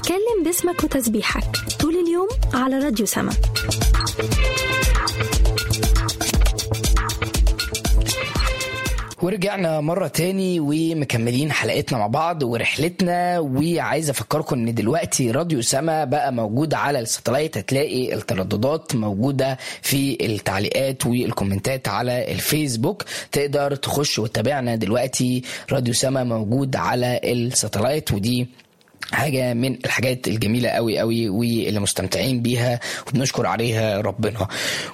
اتكلم باسمك وتسبيحك طول اليوم على راديو سما ورجعنا مرة تاني ومكملين حلقتنا مع بعض ورحلتنا وعايز افكركم ان دلوقتي راديو سما بقى موجود على الساتلايت هتلاقي الترددات موجودة في التعليقات والكومنتات على الفيسبوك تقدر تخش وتتابعنا دلوقتي راديو سما موجود على الساتلايت ودي حاجة من الحاجات الجميلة قوي قوي واللي مستمتعين بيها وبنشكر عليها ربنا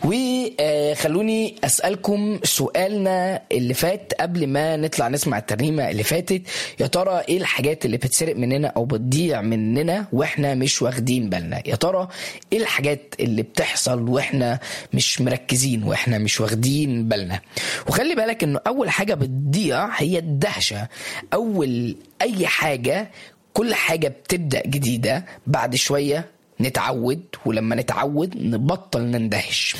وخلوني أسألكم سؤالنا اللي فات قبل ما نطلع نسمع الترنيمة اللي فاتت يا ترى ايه الحاجات اللي بتسرق مننا او بتضيع مننا واحنا مش واخدين بالنا يا ترى ايه الحاجات اللي بتحصل واحنا مش مركزين واحنا مش واخدين بالنا وخلي بالك انه اول حاجة بتضيع هي الدهشة اول اي حاجة كل حاجة بتبدأ جديدة بعد شوية نتعود ولما نتعود نبطل نندهش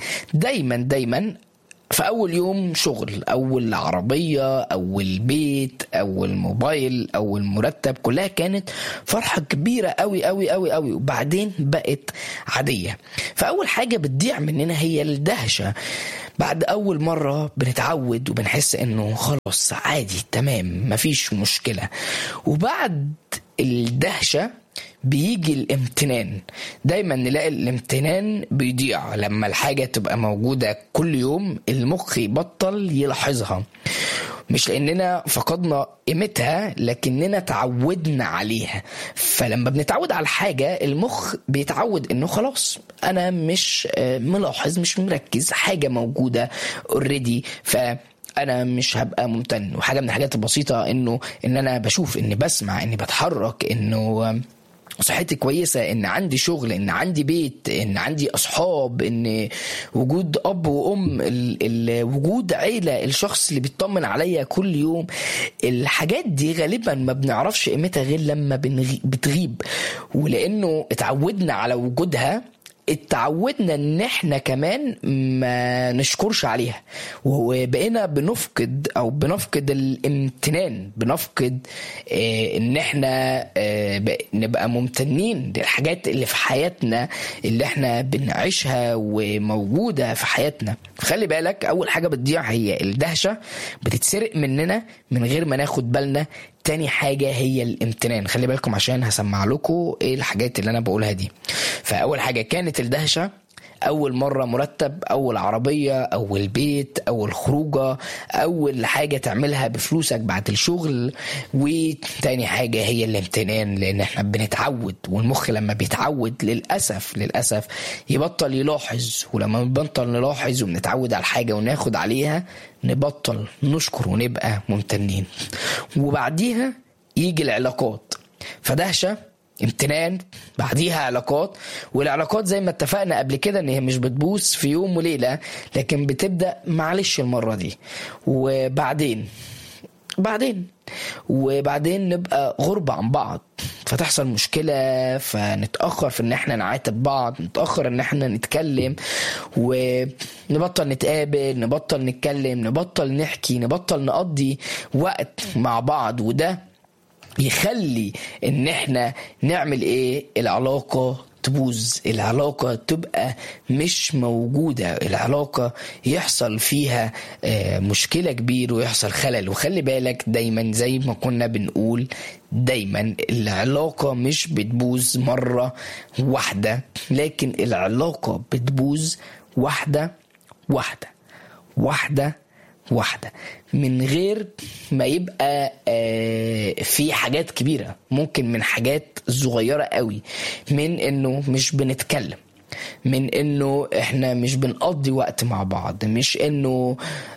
دايما دايما في أول يوم شغل أول عربية أول بيت أول موبايل أول مرتب كلها كانت فرحة كبيرة أوي أوي أوي أوي وبعدين بقت عادية فأول حاجة بتضيع مننا هي الدهشة بعد أول مرة بنتعود وبنحس إنه خلاص عادي تمام مفيش مشكلة وبعد الدهشة بيجي الامتنان دايما نلاقي الامتنان بيضيع لما الحاجة تبقى موجودة كل يوم المخ يبطل يلاحظها مش لاننا فقدنا قيمتها لكننا تعودنا عليها فلما بنتعود على الحاجه المخ بيتعود انه خلاص انا مش ملاحظ مش مركز حاجه موجوده اوريدي ف انا مش هبقى ممتن وحاجه من الحاجات البسيطه انه ان انا بشوف اني بسمع اني بتحرك انه صحتي كويسة ان عندي شغل ان عندي بيت ان عندي اصحاب ان وجود اب وام ال ال وجود عيلة الشخص اللي بيطمن عليا كل يوم الحاجات دي غالبا ما بنعرفش قيمتها غير لما بتغيب ولانه اتعودنا على وجودها اتعودنا ان احنا كمان ما نشكرش عليها وبقينا بنفقد او بنفقد الامتنان بنفقد اه ان احنا اه نبقى ممتنين للحاجات اللي في حياتنا اللي احنا بنعيشها وموجوده في حياتنا خلي بالك اول حاجه بتضيع هي الدهشه بتتسرق مننا من غير ما ناخد بالنا تاني حاجة هي الامتنان خلي بالكم عشان هسمع لكم ايه الحاجات اللي انا بقولها دي فاول حاجة كانت الدهشة اول مرة مرتب اول عربية اول بيت اول خروجة اول حاجة تعملها بفلوسك بعد الشغل وتاني حاجة هي الامتنان لان احنا بنتعود والمخ لما بيتعود للأسف للأسف يبطل يلاحظ ولما بنبطل نلاحظ وبنتعود على الحاجة وناخد عليها نبطل نشكر ونبقى ممتنين وبعديها يجي العلاقات فدهشة امتنان بعديها علاقات والعلاقات زي ما اتفقنا قبل كده ان هي مش بتبوس في يوم وليله لكن بتبدا معلش المره دي وبعدين بعدين وبعدين نبقى غربة عن بعض فتحصل مشكلة فنتأخر في ان احنا نعاتب بعض نتأخر ان احنا نتكلم ونبطل نتقابل نبطل نتكلم نبطل نحكي نبطل نقضي وقت مع بعض وده يخلي ان احنا نعمل ايه العلاقة تبوظ العلاقة تبقى مش موجودة العلاقة يحصل فيها مشكلة كبير ويحصل خلل وخلي بالك دايما زي ما كنا بنقول دايما العلاقة مش بتبوظ مرة واحدة لكن العلاقة بتبوظ واحدة واحدة واحدة واحدة من غير ما يبقى في حاجات كبيرة ممكن من حاجات صغيرة قوي من انه مش بنتكلم من انه احنا مش بنقضي وقت مع بعض مش انه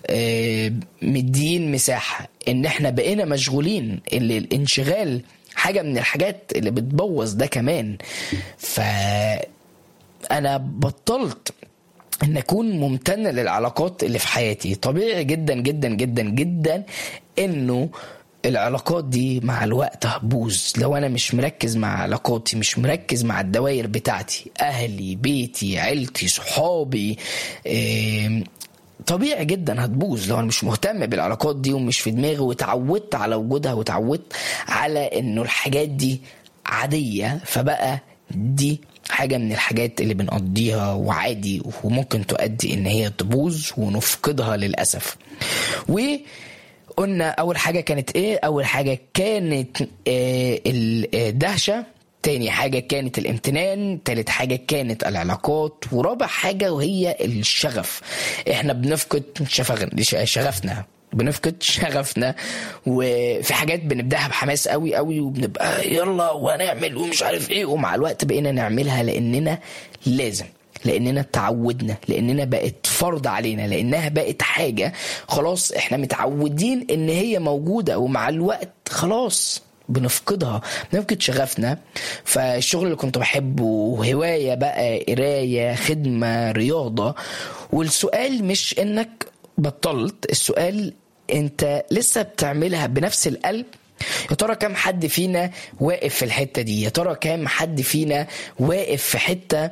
مدين مساحة ان احنا بقينا مشغولين اللي الانشغال حاجة من الحاجات اللي بتبوظ ده كمان ف انا بطلت ان اكون ممتن للعلاقات اللي في حياتي طبيعي جدا جدا جدا جدا انه العلاقات دي مع الوقت هتبوظ لو انا مش مركز مع علاقاتي مش مركز مع الدوائر بتاعتي اهلي بيتي عيلتي صحابي إيه طبيعي جدا هتبوظ لو انا مش مهتم بالعلاقات دي ومش في دماغي واتعودت على وجودها واتعودت على انه الحاجات دي عاديه فبقى دي حاجه من الحاجات اللي بنقضيها وعادي وممكن تؤدي ان هي تبوظ ونفقدها للاسف و قلنا اول حاجه كانت ايه اول حاجه كانت آه الدهشه تاني حاجة كانت الامتنان تالت حاجة كانت العلاقات ورابع حاجة وهي الشغف احنا بنفقد شفغ... شغفنا بنفقد شغفنا وفي حاجات بنبداها بحماس قوي قوي وبنبقى يلا وهنعمل ومش عارف ايه ومع الوقت بقينا نعملها لاننا لازم لاننا تعودنا لاننا بقت فرض علينا لانها بقت حاجه خلاص احنا متعودين ان هي موجوده ومع الوقت خلاص بنفقدها بنفقد شغفنا فالشغل اللي كنت بحبه هوايه بقى قرايه خدمه رياضه والسؤال مش انك بطلت السؤال انت لسه بتعملها بنفس القلب يا ترى كام حد فينا واقف في الحته دي يا ترى كام حد فينا واقف في حته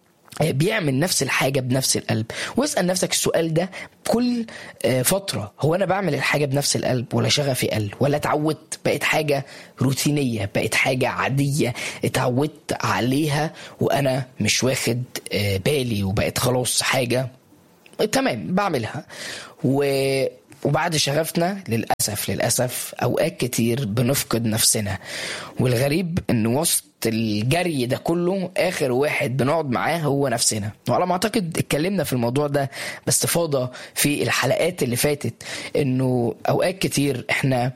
بيعمل نفس الحاجه بنفس القلب واسال نفسك السؤال ده كل فتره هو انا بعمل الحاجه بنفس القلب ولا شغفي قل ولا اتعودت بقت حاجه روتينيه بقت حاجه عاديه اتعودت عليها وانا مش واخد بالي وبقت خلاص حاجه تمام بعملها و وبعد شغفنا للأسف للأسف أوقات كتير بنفقد نفسنا والغريب إن وسط الجري ده كله آخر واحد بنقعد معاه هو نفسنا وعلى ما أعتقد اتكلمنا في الموضوع ده باستفاضة في الحلقات اللي فاتت إنه أوقات كتير إحنا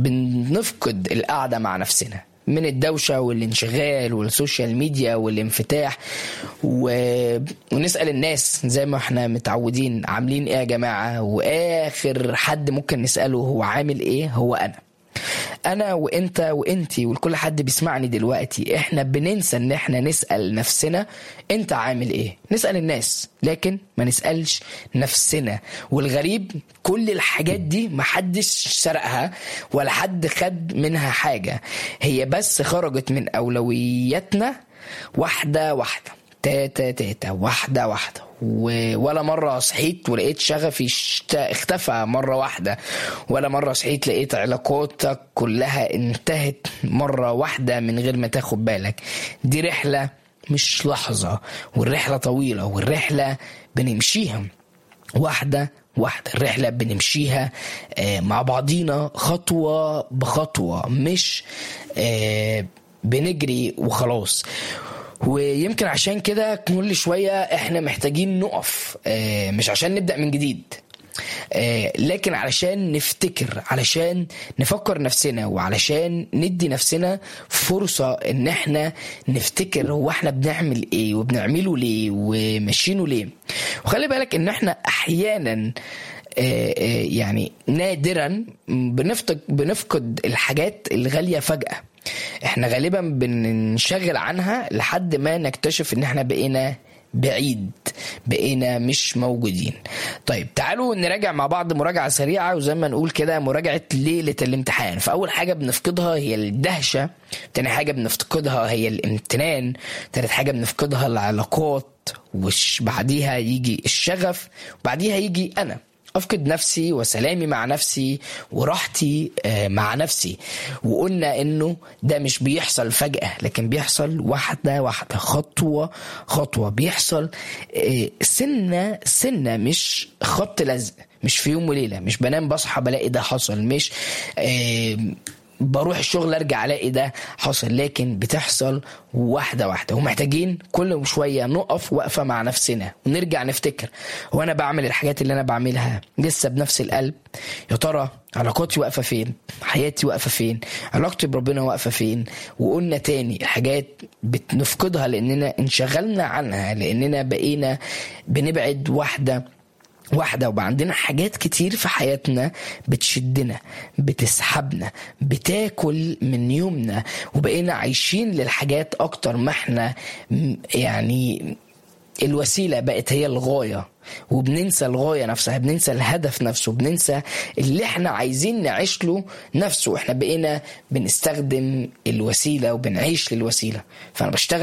بنفقد القعدة مع نفسنا من الدوشة والانشغال والسوشيال ميديا والانفتاح و... ونسأل الناس زي ما احنا متعودين عاملين ايه يا جماعة واخر حد ممكن نسأله هو عامل ايه هو انا انا وانت وانتي وكل حد بيسمعني دلوقتي احنا بننسى ان احنا نسال نفسنا انت عامل ايه نسال الناس لكن ما نسالش نفسنا والغريب كل الحاجات دي محدش سرقها ولا حد خد منها حاجه هي بس خرجت من اولوياتنا واحده واحده تاتا تاتا واحدة واحدة ولا مرة صحيت ولقيت شغفي اختفى مرة واحدة ولا مرة صحيت لقيت علاقاتك كلها انتهت مرة واحدة من غير ما تاخد بالك دي رحلة مش لحظة والرحلة طويلة والرحلة بنمشيها واحدة واحدة الرحلة بنمشيها مع بعضينا خطوة بخطوة مش بنجري وخلاص ويمكن عشان كده كل شوية احنا محتاجين نقف مش عشان نبدأ من جديد لكن علشان نفتكر علشان نفكر نفسنا وعلشان ندي نفسنا فرصة ان احنا نفتكر هو احنا بنعمل ايه وبنعمله ليه وماشيينه ليه وخلي بالك ان احنا احيانا يعني نادرا بنفقد بنفقد الحاجات الغالية فجأة احنا غالبا بننشغل عنها لحد ما نكتشف ان احنا بقينا بعيد بقينا مش موجودين طيب تعالوا نراجع مع بعض مراجعة سريعة وزي ما نقول كده مراجعة ليلة الامتحان فأول حاجة بنفقدها هي الدهشة تاني حاجة بنفقدها هي الامتنان تالت حاجة بنفقدها العلاقات وش بعديها يجي الشغف وبعديها يجي أنا افقد نفسي وسلامي مع نفسي وراحتي مع نفسي وقلنا انه ده مش بيحصل فجأة لكن بيحصل واحدة واحدة خطوة خطوة بيحصل سنة سنة مش خط لزق مش في يوم وليلة مش بنام بصحى بلاقي ده حصل مش بروح الشغل ارجع الاقي ده حصل لكن بتحصل واحده واحده ومحتاجين كل شويه نقف وقفه مع نفسنا ونرجع نفتكر هو انا بعمل الحاجات اللي انا بعملها لسه بنفس القلب يا ترى علاقاتي واقفه فين حياتي واقفه فين علاقتي بربنا واقفه فين وقلنا تاني الحاجات بنفقدها لاننا انشغلنا عنها لاننا بقينا بنبعد واحده واحدة وبقى عندنا حاجات كتير في حياتنا بتشدنا بتسحبنا بتاكل من يومنا وبقينا عايشين للحاجات أكتر ما احنا يعني الوسيلة بقت هي الغاية وبننسى الغاية نفسها بننسى الهدف نفسه بننسى اللي احنا عايزين نعيش له نفسه احنا بقينا بنستخدم الوسيلة وبنعيش للوسيلة فأنا بشتغل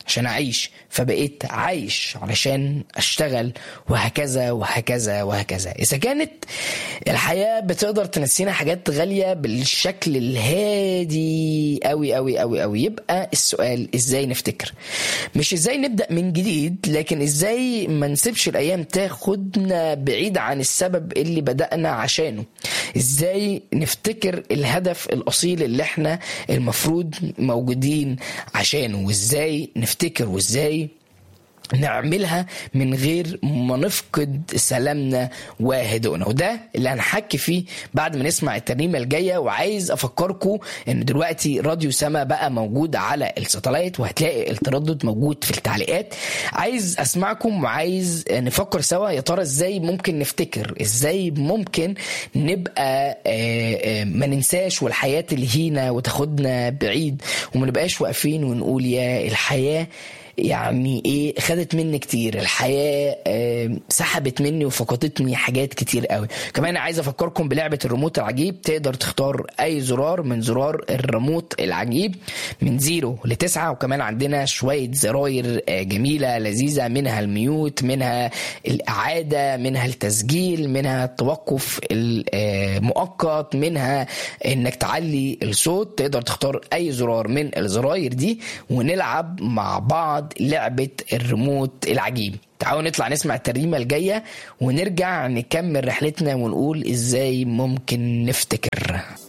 عشان اعيش فبقيت عايش علشان اشتغل وهكذا وهكذا وهكذا اذا كانت الحياه بتقدر تنسينا حاجات غاليه بالشكل الهادي قوي قوي قوي قوي يبقى السؤال ازاي نفتكر مش ازاي نبدا من جديد لكن ازاي ما نسيبش الايام تاخدنا بعيد عن السبب اللي بدانا عشانه ازاي نفتكر الهدف الاصيل اللي احنا المفروض موجودين عشانه وازاي نفتكر وازاي نعملها من غير ما نفقد سلامنا وهدوءنا وده اللي هنحكي فيه بعد ما نسمع الترنيمه الجايه وعايز افكركم ان دلوقتي راديو سما بقى موجود على الساتلايت وهتلاقي التردد موجود في التعليقات عايز اسمعكم وعايز نفكر سوا يا ترى ازاي ممكن نفتكر ازاي ممكن نبقى ما ننساش والحياه تلهينا وتاخدنا بعيد وما نبقاش واقفين ونقول يا الحياه يعني ايه خدت مني كتير الحياه آه سحبت مني وفقدتني حاجات كتير قوي كمان عايز افكركم بلعبه الريموت العجيب تقدر تختار اي زرار من زرار الريموت العجيب من زيرو لتسعة وكمان عندنا شويه زراير آه جميله لذيذه منها الميوت منها الاعاده منها التسجيل منها التوقف المؤقت منها انك تعلي الصوت تقدر تختار اي زرار من الزراير دي ونلعب مع بعض لعبة الريموت العجيب تعالوا نطلع نسمع الترجمة الجاية ونرجع نكمل رحلتنا ونقول ازاي ممكن نفتكر